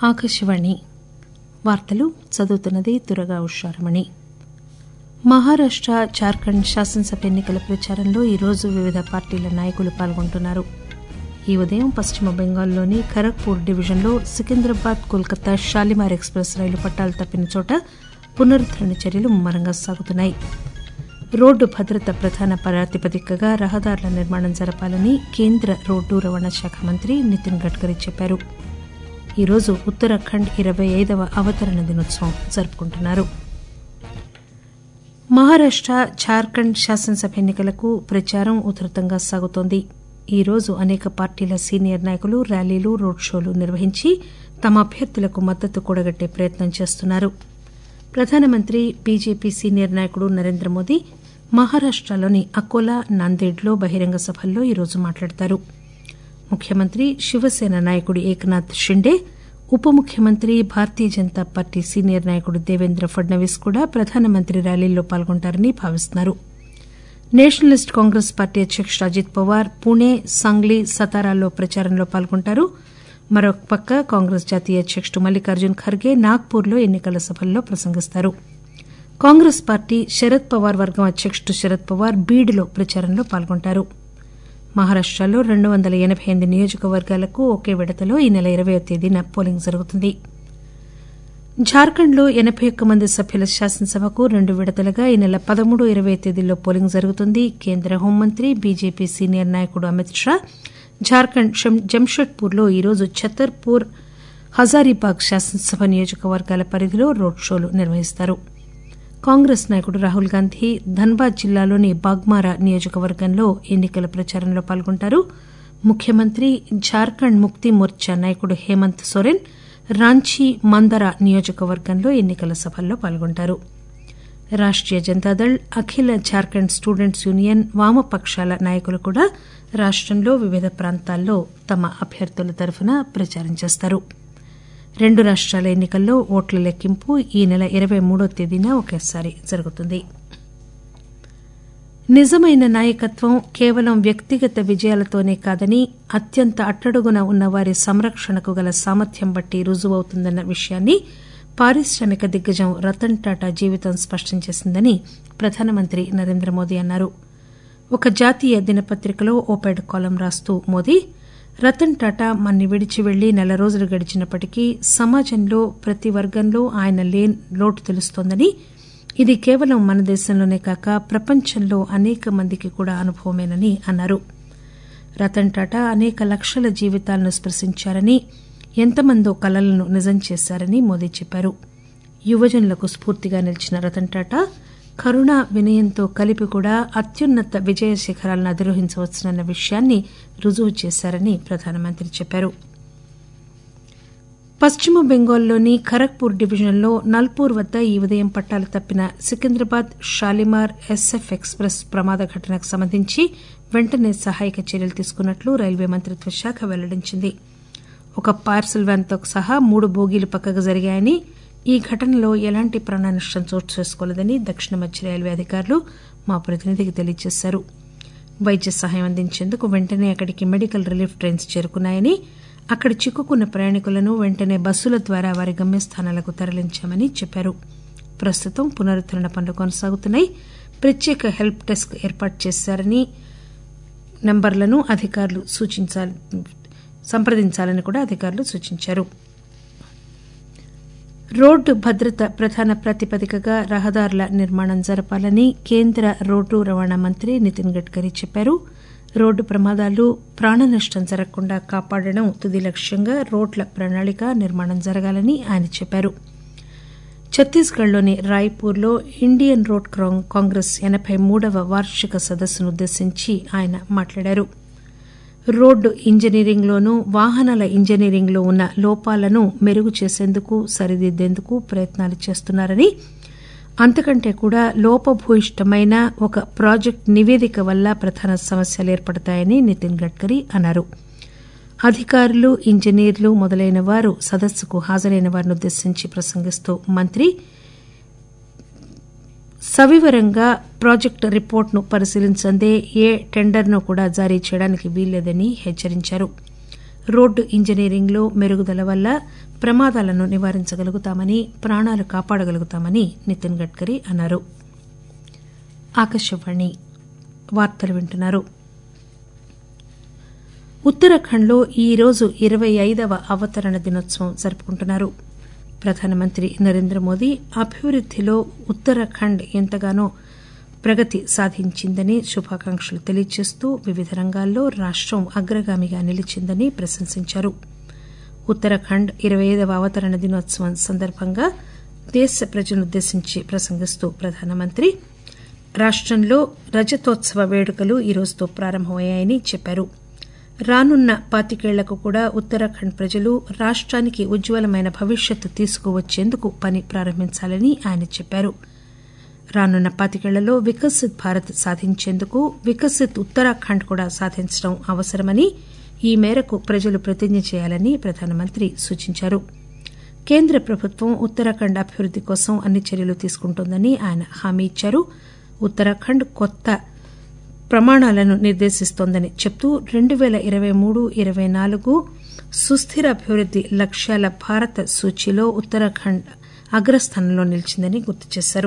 ఆకాశవాణి వార్తలు చదువుతున్నది దురగా ఉషారమణి మహారాష్ట జార్ఖండ్ శాసనసభ ఎన్నికల ప్రచారంలో ఈరోజు వివిధ పార్టీల నాయకులు పాల్గొంటున్నారు ఈ ఉదయం పశ్చిమ బెంగాల్లోని ఖరగ్పూర్ డివిజన్లో సికింద్రాబాద్ కోల్కతా షాలిమార్ ఎక్స్ప్రెస్ రైలు పట్టాలు తప్పిన చోట పునరుద్దరణ చర్యలు ముమ్మరంగా సాగుతున్నాయి రోడ్డు భద్రత ప్రధాన ప్రాతిపదికగా రహదారుల నిర్మాణం జరపాలని కేంద్ర రోడ్డు రవాణా శాఖ మంత్రి నితిన్ గడ్కరీ చెప్పారు ఈరోజు ఉత్తరాఖండ్ ఇరవై ఐదవ అవతరణ దినోత్సవం జరుపుకుంటున్నారు మహారాష్ట జార్ఖండ్ శాసనసభ ఎన్నికలకు ప్రచారం ఉధృతంగా సాగుతోంది ఈరోజు అనేక పార్టీల సీనియర్ నాయకులు ర్యాలీలు రోడ్ షోలు నిర్వహించి తమ అభ్యర్థులకు మద్దతు కూడగట్టే ప్రయత్నం చేస్తున్నారు ప్రధానమంత్రి బీజేపీ సీనియర్ నాయకుడు నరేంద్ర మోదీ మహారాష్టలోని అకోలా నాందేడ్లో బహిరంగ సభల్లో ఈరోజు మాట్లాడతారు ముఖ్యమంత్రి శివసేన నాయకుడు ఏక్నాథ్ షిండే ఉప ముఖ్యమంత్రి భారతీయ జనతా పార్టీ సీనియర్ నాయకుడు దేవేంద్ర ఫడ్నవీస్ కూడా ప్రధానమంత్రి ర్యాలీల్లో పాల్గొంటారని భావిస్తున్నారు నేషనలిస్ట్ కాంగ్రెస్ పార్టీ అధ్యకుడు అజిత్ పవార్ పూణె సాంగ్లీ సతారాల్లో ప్రచారంలో పాల్గొంటారు మరోపక్క కాంగ్రెస్ జాతీయ అధ్యకుడు మల్లికార్జున్ ఖర్గే నాగ్పూర్లో ఎన్నికల సభల్లో ప్రసంగిస్తారు కాంగ్రెస్ పార్టీ శరద్ పవార్ వర్గం అధ్యకుడు శరద్ పవార్ బీడ్లో ప్రచారంలో పాల్గొంటారు మహారాష్టలో రెండు వందల ఎనబై ఎనిమిది నియోజకవర్గాలకు ఒకే విడతలో ఈ నెల ఇరవయో తేదీన పోలింగ్ జరుగుతుంది జార్ఖండ్లో ఎనబై ఒక్క మంది సభ్యుల శాసనసభకు రెండు విడతలుగా ఈ నెల పదమూడు ఇరవై తేదీల్లో పోలింగ్ జరుగుతుంది కేంద్ర హోంమంత్రి బీజేపీ సీనియర్ నాయకుడు అమిత్ షా జార్ఖండ్ జంషెడ్పూర్లో ఈరోజు ఛతర్పూర్ హజారీబాగ్ శాసనసభ నియోజకవర్గాల పరిధిలో రోడ్ షోలు నిర్వహిస్తారు కాంగ్రెస్ నాయకుడు రాహుల్ గాంధీ ధన్బాద్ జిల్లాలోని బాగ్మారా నియోజకవర్గంలో ఎన్నికల ప్రచారంలో పాల్గొంటారు ముఖ్యమంత్రి జార్ఖండ్ ముక్తి మోర్చా నాయకుడు హేమంత్ సోరెన్ రాంచీ మందరా నియోజకవర్గంలో ఎన్నికల సభల్లో పాల్గొంటారు రాష్టీయ జనతాదళ్ అఖిల జార్ఖండ్ స్టూడెంట్స్ యూనియన్ వామపక్షాల నాయకులు కూడా రాష్టంలో వివిధ ప్రాంతాల్లో తమ అభ్యర్థుల తరఫున ప్రచారం చేస్తారు రెండు రాష్టాల ఎన్నికల్లో ఓట్ల లెక్కింపు ఈ నెల ఇరవై మూడో తేదీన ఒకేసారి జరుగుతుంది నిజమైన నాయకత్వం కేవలం వ్యక్తిగత విజయాలతోనే కాదని అత్యంత అట్టడుగున ఉన్న వారి సంరక్షణకు గల సామర్థ్యం బట్టి రుజువవుతుందన్న విషయాన్ని పారిశ్రామిక దిగ్గజం రతన్ టాటా జీవితం స్పష్టం చేసిందని ప్రధానమంత్రి నరేంద్ర మోదీ అన్నారు ఒక జాతీయ దినపత్రికలో ఓపెడ్ కాలం రాస్తూ మోదీ రతన్ టాటా మన్ని విడిచి వెళ్లి నెల రోజులు గడిచినప్పటికీ సమాజంలో ప్రతి వర్గంలో ఆయన లేని లోటు తెలుస్తోందని ఇది కేవలం మన దేశంలోనే కాక ప్రపంచంలో అనేక మందికి కూడా అనుభవమేనని అన్నారు రతన్ టాటా అనేక లక్షల జీవితాలను స్పృశించారని ఎంతమందో కలలను నిజం చేశారని మోదీ చెప్పారు యువజనులకు స్ఫూర్తిగా నిలిచిన రతన్ టాటా కరుణ వినయంతో కలిపి కూడా అత్యున్నత విజయ శిఖరాలను అధిరోహించవచ్చునన్న విషయాన్ని రుజువు చేశారని ప్రధానమంత్రి చెప్పారు పశ్చిమ బెంగాల్లోని ఖరగ్పూర్ డివిజన్లో నల్పూర్ వద్ద ఈ ఉదయం పట్టాలు తప్పిన సికింద్రాబాద్ షాలిమార్ ఎస్ఎఫ్ ఎక్స్ప్రెస్ ప్రమాద ఘటనకు సంబంధించి వెంటనే సహాయక చర్యలు తీసుకున్నట్లు రైల్వే మంత్రిత్వ శాఖ వెల్లడించింది ఒక పార్సల్ వ్యాన్తో సహా మూడు బోగీలు పక్కకు జరిగాయని ఈ ఘటనలో ఎలాంటి ప్రాణ నష్టం చోటు చేసుకోలేదని దక్షిణ మధ్య రైల్వే అధికారులు మా ప్రతినిధికి తెలియజేశారు వైద్య సహాయం అందించేందుకు వెంటనే అక్కడికి మెడికల్ రిలీఫ్ ట్రైన్స్ చేరుకున్నాయని అక్కడ చిక్కుకున్న ప్రయాణికులను వెంటనే బస్సుల ద్వారా వారి గమ్యస్థానాలకు తరలించామని చెప్పారు ప్రస్తుతం పునరుద్దరణ పనులు కొనసాగుతున్నాయి ప్రత్యేక హెల్ప్ డెస్క్ ఏర్పాటు చేశారని నంబర్లను అధికారులు సూచించాలి సంప్రదించాలని కూడా అధికారులు సూచించారు రోడ్డు భద్రత ప్రధాన ప్రాతిపదికగా రహదారుల నిర్మాణం జరపాలని కేంద్ర రోడ్డు రవాణా మంత్రి నితిన్ గడ్కరీ చెప్పారు రోడ్డు ప్రమాదాలు ప్రాణ నష్టం జరగకుండా కాపాడడం తుది లక్ష్యంగా రోడ్ల ప్రణాళిక నిర్మాణం జరగాలని ఆయన చెప్పారు ఛత్తీస్గఢ్లోని రాయ్పూర్లో ఇండియన్ రోడ్ కాంగ్రెస్ ఎనబై మూడవ వార్షిక సదస్సును ఉద్దేశించి ఆయన మాట్లాడారు రోడ్డు ఇంజనీరింగ్లోనూ వాహనాల ఇంజనీరింగ్లో ఉన్న లోపాలను మెరుగు చేసేందుకు సరిదిద్దేందుకు ప్రయత్నాలు చేస్తున్నారని అంతకంటే కూడా లోపభూయిష్టమైన ఒక ప్రాజెక్టు నివేదిక వల్ల ప్రధాన సమస్యలు ఏర్పడతాయని నితిన్ గడ్కరీ అన్నారు అధికారులు ఇంజనీర్లు మొదలైన వారు సదస్సుకు హాజరైన వారిని ఉద్దేశించి ప్రసంగిస్తూ మంత్రి సవివరంగా ప్రాజెక్టు రిపోర్టును పరిశీలించందే ఏ టెండర్ను కూడా జారీ చేయడానికి వీల్లేదని హెచ్చరించారు రోడ్డు ఇంజనీరింగ్లో మెరుగుదల వల్ల ప్రమాదాలను నివారించగలుగుతామని ప్రాణాలు కాపాడగలుగుతామని నితిన్ గడ్కరీ అన్నారు ఆకాశవాణి వార్తలు వింటున్నారు ఉత్తరాఖండ్లో ఈరోజు ఇరవై ఐదవ అవతరణ దినోత్సవం జరుపుకుంటున్నారు ప్రధానమంత్రి నరేంద్ర మోదీ అభివృద్దిలో ఉత్తరాఖండ్ ఎంతగానో ప్రగతి సాధించిందని శుభాకాంక్షలు తెలియజేస్తూ వివిధ రంగాల్లో రాష్టం అగ్రగామిగా నిలిచిందని ప్రశంసించారు ఉత్తరాఖండ్ ఇరవై ఐదవ అవతరణ దినోత్సవం సందర్భంగా దేశ ప్రజలనుద్దేశించి ప్రసంగిస్తూ ప్రధానమంత్రి రాష్టంలో రజతోత్సవ వేడుకలు ఈ రోజుతో ప్రారంభమయ్యాయని చెప్పారు రానున్న పాతికేళ్లకు కూడా ఉత్తరాఖండ్ ప్రజలు రాష్టానికి ఉజ్వలమైన భవిష్యత్తు తీసుకువచ్చేందుకు పని ప్రారంభించాలని ఆయన చెప్పారు రానున్న పాతికేళ్లలో వికసిత్ భారత్ సాధించేందుకు వికసిత్ ఉత్తరాఖండ్ కూడా సాధించడం అవసరమని ఈ మేరకు ప్రజలు ప్రతిజ్ఞ చేయాలని ప్రధానమంత్రి సూచించారు కేంద్ర ప్రభుత్వం ఉత్తరాఖండ్ అభివృద్ది కోసం అన్ని చర్యలు తీసుకుంటోందని ఆయన హామీ ఇచ్చారు ఉత్తరాఖండ్ కొత్త ప్రమాణాలను నిర్దేశిస్తోందని చెబుతూ రెండు పేల ఇరవై మూడు ఇరవై నాలుగు సుస్థిర అభివృద్ది లక్ష్యాల భారత సూచీలో ఉత్తరాఖండ్ అగ్రస్థానంలో నిలిచిందని గుర్తు చేశారు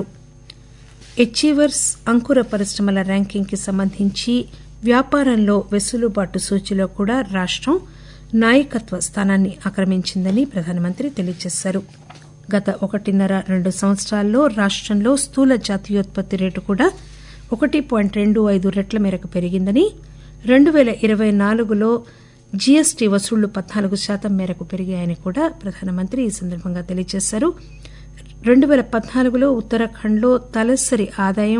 అచీవర్స్ అంకుర పరిశ్రమల ర్యాంకింగ్ కి సంబంధించి వ్యాపారంలో వెసులుబాటు సూచీలో కూడా రాష్టం నాయకత్వ స్థానాన్ని ఆక్రమించిందని ప్రధానమంత్రి తెలియజేశారు గత ఒకటిన్నర రెండు సంవత్సరాల్లో రాష్టంలో స్థూల జాతీయోత్పత్తి రేటు కూడా ఒకటి పాయింట్ రెండు ఐదు రెట్ల మేరకు పెరిగిందని రెండు పేల ఇరవై నాలుగులో జీఎస్టీ వసూళ్లు పద్నాలుగు శాతం మేరకు పెరిగాయని కూడా ప్రధానమంత్రి ఈ సందర్భంగా తెలియజేశారు రెండు పేల పద్నాలుగులో ఉత్తరాఖండ్లో తలసరి ఆదాయం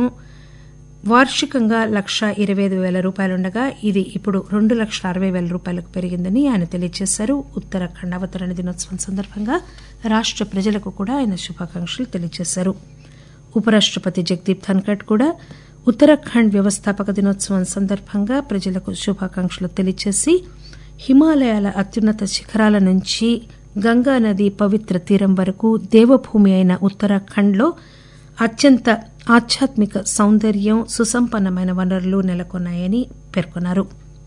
వార్షికంగా లక్షా ఇరవై ఐదు పేల రూపాయలుండగా ఇది ఇప్పుడు రెండు లక్షల అరవై పేల రూపాయలకు పెరిగిందని ఆయన తెలియజేశారు ఉత్తరాఖండ్ అవతరణ దినోత్సవం సందర్భంగా రాష్ట ప్రజలకు కూడా ఆయన శుభాకాంక్షలు తెలియజేశారు ఉపరాష్టపతి జగదీప్ ధన్కడ్ కూడా ఉత్తరాఖండ్ వ్యవస్థాపక దినోత్సవం సందర్భంగా ప్రజలకు శుభాకాంక్షలు తెలియజేసి హిమాలయాల అత్యున్నత శిఖరాల నుంచి గంగానది పవిత్ర తీరం వరకు దేవభూమి అయిన ఉత్తరాఖండ్లో అత్యంత ఆధ్యాత్మిక సౌందర్యం సుసంపన్నమైన వనరులు నెలకొన్నాయని పేర్కొన్నారు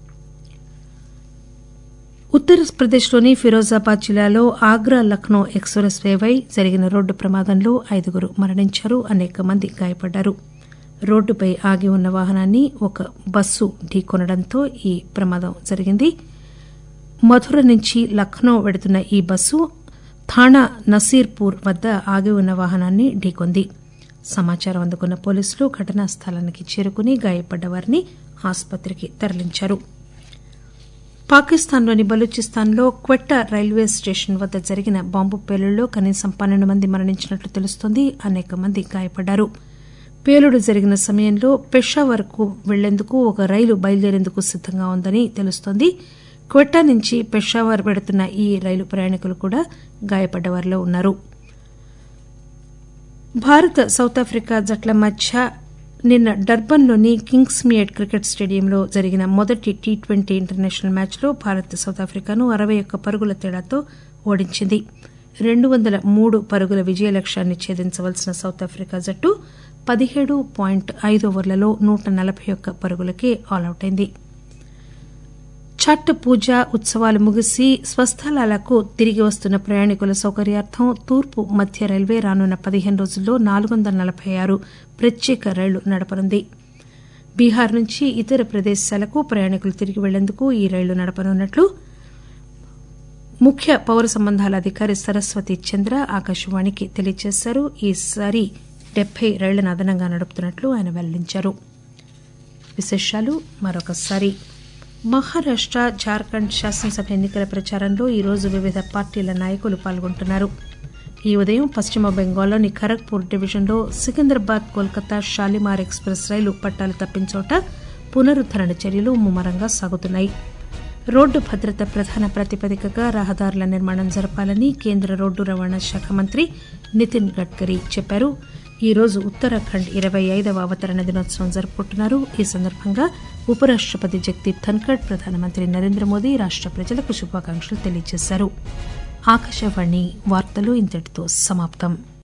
ఉత్తరప్రదేశ్లోని ఫిరోజాబాద్ జిల్లాలో ఆగ్రా లక్నో ఎక్స్ప్రెస్ వేపై జరిగిన రోడ్డు ప్రమాదంలో ఐదుగురు మరణించారు అనేక మంది గాయపడ్డారు రోడ్డుపై ఆగి ఉన్న వాహనాన్ని ఒక బస్సు ఢీకొనడంతో ఈ ప్రమాదం జరిగింది మధుర నుంచి లక్నో వెడుతున్న ఈ బస్సు థాణా నసీర్పూర్ వద్ద ఆగి ఉన్న వాహనాన్ని ఢీకొంది సమాచారం అందుకున్న పోలీసులు ఘటనా స్థలానికి చేరుకుని గాయపడ్డ వారిని ఆసుపత్రికి తరలించారు పాకిస్తాన్లోని బలూచిస్తాన్లో క్వెట్టా రైల్వే స్టేషన్ వద్ద జరిగిన బాంబు పేలుళ్లో కనీసం పన్నెండు మంది మరణించినట్లు తెలుస్తోంది అనేక మంది గాయపడ్డారు పేలుడు జరిగిన సమయంలో పెషావర్ కు వెళ్లేందుకు ఒక రైలు బయలుదేరేందుకు సిద్దంగా ఉందని తెలుస్తోంది క్వెట్టా నుంచి పెషావర్ వెడుతున్న ఈ రైలు ప్రయాణికులు కూడా గాయపడ్డ వారిలో ఉన్నారు భారత్ సౌత్ ఆఫ్రికా జట్ల మధ్య నిన్న డర్బన్లోని కింగ్స్మియడ్ క్రికెట్ స్టేడియంలో జరిగిన మొదటి టీ ట్వంటీ ఇంటర్నేషనల్ మ్యాచ్లో భారత్ సౌత్ ఆఫ్రికాను అరవై ఒక్క పరుగుల తేడాతో ఓడించింది రెండు వందల మూడు పరుగుల విజయ లక్ష్యాన్ని ఛేదించవలసిన సౌత్ ఆఫ్రికా జట్టు పదిహేడు పాయింట్ ఐదు ఓవర్లలో నూట నలబై ఒక్క పరుగులకే ఆలౌట్ అయింది ఛట్ పూజ ఉత్సవాలు ముగిసి స్వస్థలాలకు తిరిగి వస్తున్న ప్రయాణికుల సౌకర్యార్థం తూర్పు మధ్య రైల్వే రానున్న పదిహేను రోజుల్లో నాలుగు వందల నలబై ఆరు ప్రత్యేక రైళ్లు నడపనుంది బీహార్ నుంచి ఇతర ప్రదేశాలకు ప్రయాణికులు తిరిగి వెళ్లేందుకు ఈ రైళ్లు నడపనున్నట్లు ముఖ్య పౌర సంబంధాల అధికారి సరస్వతి చంద్ర ఆకాశవాణికి తెలియజేశారు ఈసారి డెబ్బై రైళ్లను అదనంగా నడుపుతున్నట్లు ఆయన వెల్లడించారు విశేషాలు మరొకసారి మహారాష్ట జార్ఖండ్ శాసనసభ ఎన్నికల ప్రచారంలో ఈరోజు వివిధ పార్టీల నాయకులు పాల్గొంటున్నారు ఈ ఉదయం పశ్చిమ బెంగాల్లోని ఖరగ్పూర్ డివిజన్లో సికింద్రాబాద్ కోల్కతా షాలిమార్ ఎక్స్ప్రెస్ రైలు పట్టాలు తప్పించోట పునరుద్దరణ చర్యలు ముమ్మరంగా సాగుతున్నాయి రోడ్డు భద్రత ప్రధాన ప్రాతిపదికగా రహదారుల నిర్మాణం జరపాలని కేంద్ర రోడ్డు రవాణా శాఖ మంత్రి నితిన్ గడ్కరీ చెప్పారు ఈ రోజు ఉత్తరాఖండ్ ఇరవై ఐదవ అవతరణ దినోత్సవం జరుపుకుంటున్నారు ఈ సందర్భంగా ఉపరాష్టపతి జగదీప్ ధన్కడ్ ప్రధానమంత్రి నరేంద్ర మోదీ రాష్ట ప్రజలకు శుభాకాంక్షలు తెలియజేశారు ఆకాశవాణి వార్తలు ఇంతటితో సమాప్తం